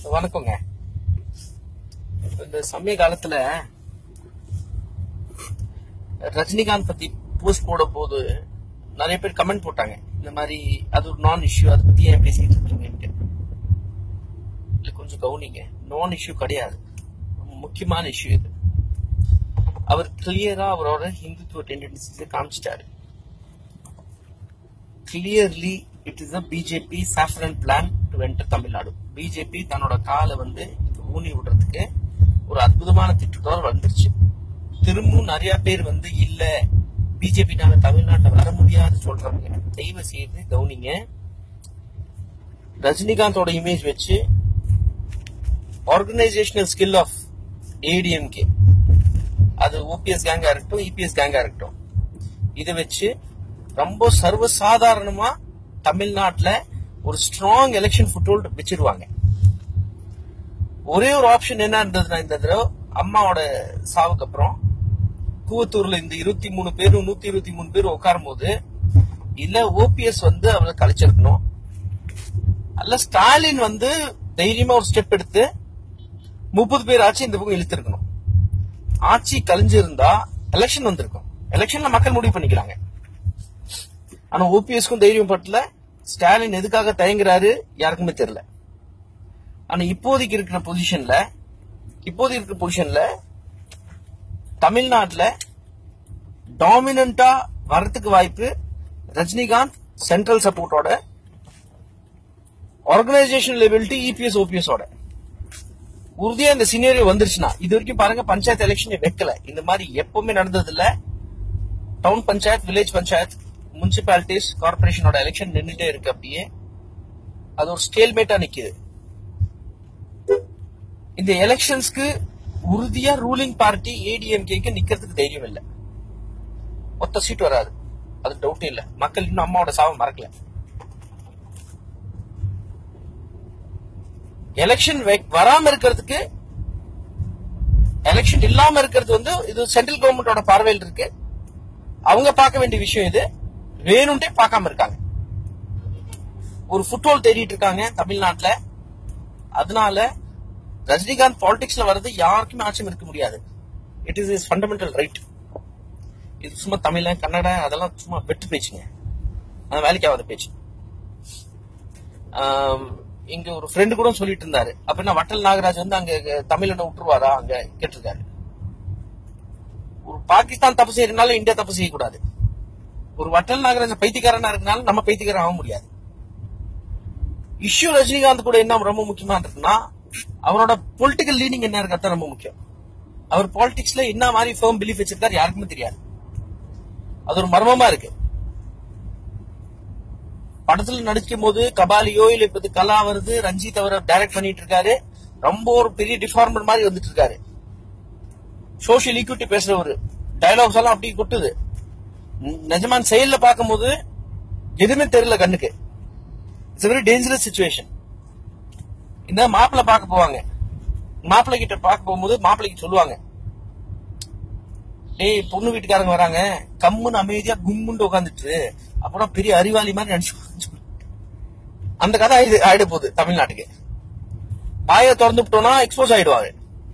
வணக்கங்க இந்த சமய காலத்துல ரஜினிகாந்த் பத்தி போஸ்ட் போட போது நிறைய பேர் கமெண்ட் போட்டாங்க இந்த மாதிரி அது ஒரு நான் இஷ்யூ அதை பத்தி ஏன் பேசிட்டு இருக்கீங்கன்ட்டு இல்ல கொஞ்சம் கவனிங்க நான் இஷ்யூ கிடையாது முக்கியமான இஷ்யூ இது அவர் கிளியரா அவரோட ஹிந்துத்துவ டெண்டன்சிஸை காமிச்சிட்டாரு clearly it is a BJP saffron plan to enter Tamil Nadu BJP தன்னோட காலை வந்து இங்க ஊனி விடுறதுக்கு ஒரு அற்புதமான திட்டத்தோட வந்துருச்சு திரும்பவும் நிறைய பேர் வந்து இல்ல பிஜேபினால தமிழ்நாட்டில் வர முடியாது சொல்றாங்க தயவு செய்து கவனிங்க ரஜினிகாந்தோட இமேஜ் வச்சு ஆர்கனைசேஷனல் ஸ்கில் ஆஃப் ஏடிஎம்கே அது ஓபிஎஸ் கேங்கா இருக்கட்டும் இபிஎஸ் கேங்கா இருக்கட்டும் இதை வச்சு ரொம்ப சர்வசாதாரணமா தமிழ்நாட்டுல ஒரு ஸ்ட்ராங் எலெக்ஷன் ஃபுட்ஹோல்ட் வச்சிருவாங்க ஒரே ஒரு ஆப்ஷன் என்ன இருந்ததுன்னா இந்த தடவை அம்மாவோட சாவுக்கு அப்புறம் கூவத்தூர்ல இந்த இருபத்தி மூணு பேரும் நூத்தி இருபத்தி மூணு பேரும் உட்காரும் போது இல்ல ஓபிஎஸ் வந்து அவளை கழிச்சிருக்கணும் அல்ல ஸ்டாலின் வந்து தைரியமா ஒரு ஸ்டெப் எடுத்து முப்பது பேர் ஆச்சு இந்த பக்கம் இழுத்திருக்கணும் ஆட்சி கழிஞ்சிருந்தா எலெக்ஷன் வந்திருக்கும் எலெக்ஷன்ல மக்கள் முடிவு பண்ணிக்கிறாங்க ஆனா ஓபிஎஸ்க்கும் தைரியம் பட்டல ஸ்டாலின் எதுக்காக தயங்குறாரு யாருக்குமே தெரியல ஆனா இப்போதைக்கு இருக்கிற பொசிஷன்ல இப்போதைக்கு இருக்கிற பொசிஷன்ல தமிழ்நாட்டுல டாமினண்டா வரத்துக்கு வாய்ப்பு ரஜினிகாந்த் சென்ட்ரல் சப்போர்ட்டோட ஆர்கனைசேஷன் லெவல்ட்டி இபிஎஸ் ஓபிஎஸ் ஓட உறுதியா இந்த சினேரியோ வந்துருச்சுன்னா இது வரைக்கும் பாருங்க பஞ்சாயத்து எலெக்ஷன் வைக்கல இந்த மாதிரி எப்பவுமே நடந்தது இல்ல town panchayat village panchayat municipalities கார்பரேஷனோட எலெக்ஷன் நின்றுட்டே இருக்கு அப்படியே அது ஒரு ஸ்டேல்மேட்டா நிக்குது இந்த எலெக்ஷன்ஸ்க்கு உறுதியா ரூலிங் பார்ட்டி ஏடிஎம்கேக்கு நிக்கிறதுக்கு தைரியம் இல்ல ஒத்த சீட் வராது அது டவுட்டே இல்ல மக்கள் இன்னும் அம்மாவோட சாவை மறக்கல எலெக்ஷன் வராம இருக்கிறதுக்கு எலெக்ஷன் இல்லாம இருக்கிறது வந்து இது சென்ட்ரல் கவர்மெண்டோட பார்வையில் இருக்கு அவங்க பார்க்க வேண்டிய விஷயம் இது வேணும்ட்டே பார்க்காம இருக்காங்க ஒரு ஃபுட்பால் தேடிட்டு இருக்காங்க தமிழ்நாட்டுல அதனால ரஜினிகாந்த் பாலிடிக்ஸ்ல வர்றது யாருக்குமே ஆட்சியம் இருக்க முடியாது it is is fundamental right இது சும்மா தமிழ கன்னட அதெல்லாம் சும்மா வெட்டு பேச்சுங்க அது வேலைக்கு ஆகாத பேச்சு ஆம், இங்க ஒரு ஃப்ரெண்டு கூட சொல்லிட்டு இருந்தாரு அப்படின்னா வட்டல் நாகராஜ் வந்து அங்க தமிழனை விட்டுருவாரா அங்க கேட்டிருக்காரு ஒரு பாகிஸ்தான் தப்பு செய்யறதுனால இந்தியா தப்பு செய்யக்கூடாது ஒரு வட்டல் நாகராஜ் பைத்தியக்காரனா இருக்கனால நம்ம பைத்தியக்காரன் ஆக முடியாது இஷ்யூ ரஜினிகாந்த் கூட என்ன ரொம்ப முக்கியமா இருக்குன்னா அவரோட பொலிட்டிக்கல் லீனிங் என்ன இருக்கிறது ரொம்ப முக்கியம் அவர் பாலிடிக்ஸ்ல என்ன மாதிரி ஃபேம் பிலீஃப் வச்சிருக்காரு யாருக்குமே தெரியாது அது ஒரு மர்மமா இருக்கு படத்துல நடிக்கும் போது கபாலியோ இல்ல இப்ப இது கலா வருது ரஞ்சித் அவரை டைரக்ட் பண்ணிட்டு இருக்காரு ரொம்ப ஒரு பெரிய டிஃபார்மர் மாதிரி வந்துட்டு இருக்காரு சோசியல் ஈக்விட்டி பேசுறவரு டயலாக்ஸ் எல்லாம் அப்படி கொட்டுது ந- நிஜமான் செயல்ல பார்க்கும்போது எதுவுமே தெரியல கண்ணுக்கு இட்ஸ் வெரி டேஞ்சரஸ் சுச்சுவேஷன் இந்த மாப்பிள்ளை பார்க்க போவாங்க மாப்பிள்ளை கிட்ட பார்க்க போகும்போது மாப்பிள்ளைக்கு சொல்லுவாங்க டேய் பொண்ணு வீட்டுக்காரங்க வராங்க கம்முன்னு அமைதியா கும்முண்டு உட்காந்துட்டு அப்புறம் பெரிய அறிவாளி மாதிரி நினைச்சு அந்த கதை ஆயிடு ஆயிட போகுது தமிழ்நாட்டுக்கு வாயை திறந்து விட்டோம்னா எக்ஸ்போஸ் ஆயிடுவாங்க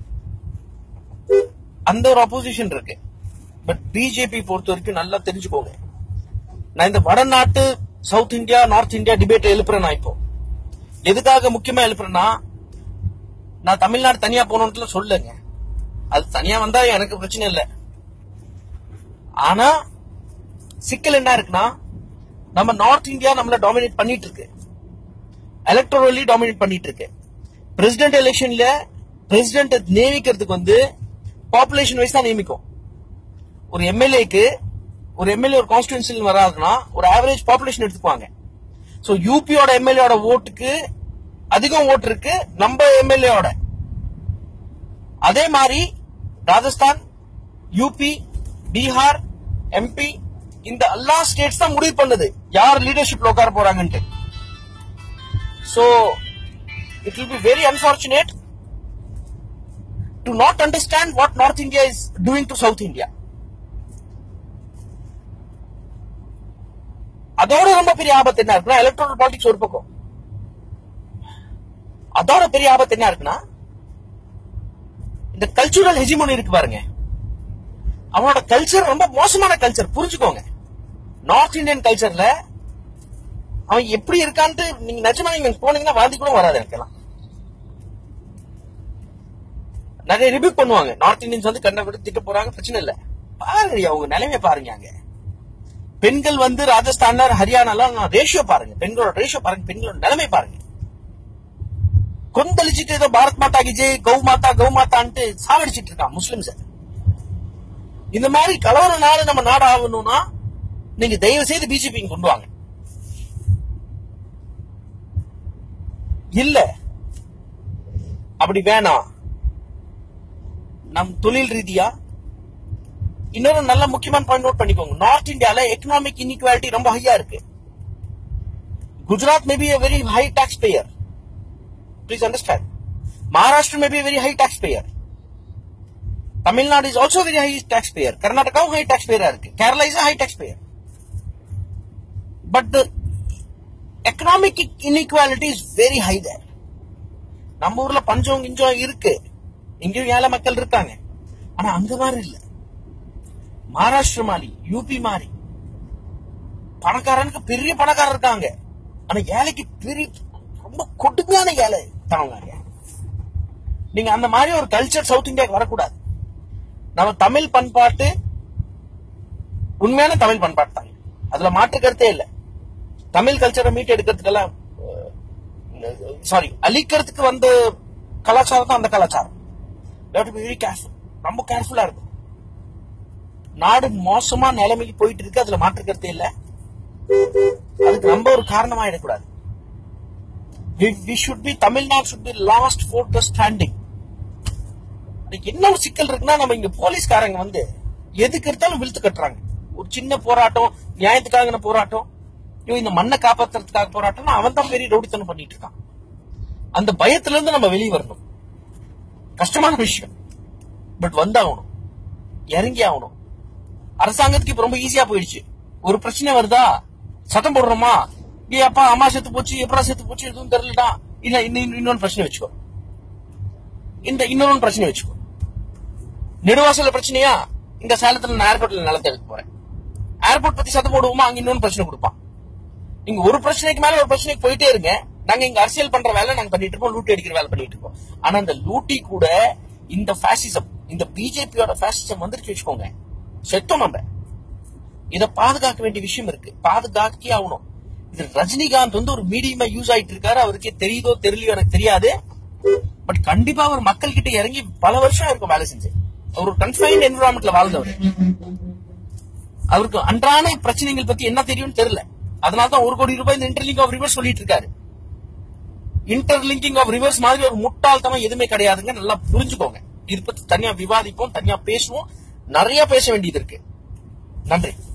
அந்த ஒரு அப்போசிஷன் இருக்கு பட் பிஜேபி பொறுத்த வரைக்கும் நல்லா தெரிஞ்சுக்கோங்க நான் இந்த வடநாட்டு south India north India debate எழுப்புறேன் நான் இப்போ எதுக்காக முக்கியமா எழுப்புறேன்னா நான் தமிழ்நாடு தனியா போகணும்னு சொல்லுங்க அது தனியா வந்தா எனக்கு பிரச்சனை இல்லை ஆனா சிக்கல் என்ன இருக்குன்னா நம்ம நார்த் இந்தியா நம்மள டாமினேட் பண்ணிட்டு இருக்கு எலக்ட்ரலி டாமினேட் பண்ணிட்டு இருக்கு பிரசிடென்ட் எலெக்ஷன்ல பிரசிடென்ட் நியமிக்கிறதுக்கு வந்து பாப்புலேஷன் வைஸ் தான் நியமிக்கும் ஒரு எம்எல்ஏக்கு ஒரு எம்எல்ஏ ஒரு கான்ஸ்டியூன்சில் வராதுன்னா ஒரு ஆவரேஜ் பாப்புலேஷன் எடுத்துக்குவாங்க சோ யூபியோட எம்எல்ஏட ஓட்டுக்கு அதிகம் ஓட்டு இருக்கு நம்ம எம்எல்ஏவோட அதே மாதிரி ராஜஸ்தான் யூபி பீகார் எம்பி இந்த எல்லா ஸ்டேட்ஸ் தான் முடிவு பண்ணுது யார் லீடர்ஷிப்ல உட்கார போறாங்கன்ட்டு so it will be very unfortunate to not understand what north India is doing to south India அதோட ரொம்ப பெரிய ஆபத்து என்ன இருக்குன்னா எலக்ட்ரல் பாலிடிக்ஸ் ஒரு பக்கம் அதோட பெரிய ஆபத்து என்ன இருக்குன்னா இந்த கல்ச்சுரல் ஹெஜிமோனி இருக்கு பாருங்க அவனோட கல்ச்சர் ரொம்ப மோசமான கல்ச்சர் புரிஞ்சுக்கோங்க நார்த் இந்தியன் கல்ச்சர்ல அவன் எப்படி இருக்கான்ட்டு நீங்க நிஜமா நீங்க போனீங்கன்னா வாந்தி கூட வராது எனக்கெல்லாம் நிறைய ரிவ்யூ பண்ணுவாங்க நார்த் இந்தியன்ஸ் வந்து கண்ட விட்டு திட்ட போறாங்க பிரச்சனை இல்ல பாருங்க அவங்க நிலைமை பாருங்க அங்க பெண்கள் வந்து ராஜஸ்தான்ல ஹரியானால ரேஷியோ பாருங்க பெண்களோட ரேஷியோ பாருங்க பெண்களோட நிலைமை பாருங்க கொந்தளிச்சுட்டு ஏதோ பாரத் மாதா கி ஜெய் கௌ மாதா கௌ மாதான்ட்டு சாவடிச்சிட்டு இருக்கான் முஸ்லிம்ஸ் இந்த மாதிரி கலவர நாடு நம்ம நாடு ஆகணும்னா நீங்க தயவு செய்து பிஜேபி கொண்டு வாங்க இல்ல அப்படி வேணாம் நம் தொழில் ரீதியா இன்னொரு நல்ல முக்கியமான பாயிண்ட் நோட் பண்ணிக்கோங்க நார்த் இந்தியால எக்கனாமிக் இன்இக்வாலிட்டி ரொம்ப ஹையா இருக்கு Gujarat may be a very high tax payer please understand Maharashtra may be a very high tax payer Tamil Nadu is also very high tax payer கர்நாடகாவும் ஹை டாக்ஸ் பேயரா இருக்கு Kerala is high tax payer but economic inequality is very high there நம்ம ஊர்ல பஞ்சம் கிஞ்சம் இருக்கு இங்கேயும் ஏழை மக்கள் இருக்காங்க ஆனா அங்க மாதிரி இல்ல மகாராஷ்டிரா மாதிரி யூபி மாதிரி பணக்காரனுக்கு பெரிய பணக்காரர் இருக்காங்க ஆனா ஏழைக்கு பெரிய ரொம்ப கொடுமையான ஏழை தனவங்க நீங்க அந்த மாதிரி ஒரு கல்ச்சர் சவுத் இந்தியாவுக்கு வரக்கூடாது நம்ம தமிழ் பண்பாட்டு உண்மையான தமிழ் பண்பாட்டு தாங்க அதுல மாற்று கருத்தே இல்ல தமிழ் கல்ச்சரை மீட் எடுக்கிறதுக்கெல்லாம் சாரி அழிக்கிறதுக்கு வந்த கலாச்சாரம் தான் அந்த கலாச்சாரம் வெரி கேர்ஃபுல் ரொம்ப கேர்ஃபுல்லா இருக்கும் நாடு மோசமா நிலைமைக்கு போயிட்டு இருக்கு அதுல மாற்று கருத்தே இல்ல அதுக்கு நம்ம ஒரு காரணமாயிடக்கூடாது we should be Tamil Nadu should be last for the standing என்ன ஒரு சிக்கல் இருக்குன்னா நம்ம இங்க போலீஸ்காரங்க வந்து எதுக்கு எடுத்தாலும் விழுத்து கட்டுறாங்க ஒரு சின்ன போராட்டம் நியாயத்துக்காக போராட்டம் ஐயோ இந்த மண்ணை காப்பாத்துறதுக்காக போராட்டம்னா அவன் தான் பெரிய ரவுடித்தனம் பண்ணிட்டு இருக்கான் அந்த பயத்துல இருந்து நம்ம வெளியே வரணும் கஷ்டமான விஷயம் பட் வந்தாகணும் இறங்கி ஆகணும் அரசாங்கத்துக்கு இப்ப ரொம்ப ஈஸியா போயிடுச்சு ஒரு பிரச்சனை வருதா சத்தம் போடுறோமா ஏ அப்பா அம்மா செத்து போச்சு எப்படா செத்து போச்சு எதுவும் தெரியலடா இல்ல இன்னும் இன்னொன்னு பிரச்சனை வச்சுக்கோ இந்த இன்னொன்னு பிரச்சனை வச்சுக்கோ நெடுவாசல பிரச்சனையா இந்த சேலத்துல நான் ஏர்போர்ட்ல நிலத்தை எடுக்க போறேன் ஏர்போர்ட் பத்தி சத்தம் போடுவோமா அங்க இன்னொன்னு பிரச்சனை கொடுப்பான் நீங்க ஒரு பிரச்சனைக்கு மேல ஒரு பிரச்சனைக்கு போயிட்டே இருங்க நாங்க இங்க அரசியல் பண்ற வேலை நாங்க பண்ணிட்டு இருக்கோம் லூட்டி அடிக்கிற வேலை பண்ணிட்டு இருக்கோம் ஆனா இந்த லூட்டி கூட இந்த பாசிசம் இந்த பிஜேபியோட பாசிசம் வந்துருச்சு வச்சுக்கோங்க செத்தோம் நம்ம இத பாதுகாக்க வேண்டிய விஷயம் இருக்கு பாதுகாக்கே ஆகணும் இது ரஜினிகாந்த் வந்து ஒரு மீடியமா யூஸ் ஆயிட்டு இருக்காரு அவருக்கே தெரியுதோ தெரியலையோ எனக்கு தெரியாது பட் கண்டிப்பா அவர் மக்கள் கிட்ட இறங்கி பல வருஷம் இருக்கும் வேலை செஞ்சு அவர் ஒரு கன்ஃபைன்ட் என்விரான்மெண்ட்ல வாழ்ந்தவர் அவருக்கு அன்றான பிரச்சனைகள் பத்தி என்ன தெரியும்னு தெரியல அதனாலதான் ஒரு கோடி ரூபாய் இந்த இன்டர்லிங்க் ஆஃப் ரிவர்ஸ் சொல்லிட்டு இருக்காரு இன்டர்லிங்கிங் ஆஃப் ரிவர்ஸ் மாதிரி ஒரு முட்டாள்தனம் எதுவுமே கிடையாதுங்க நல்லா புரிஞ்சுக்கோங்க இது பத்தி தனியா விவாதிப்போம் தனியா பேசுவோம் நிறைய பேச வேண்டியது இருக்கு நன்றி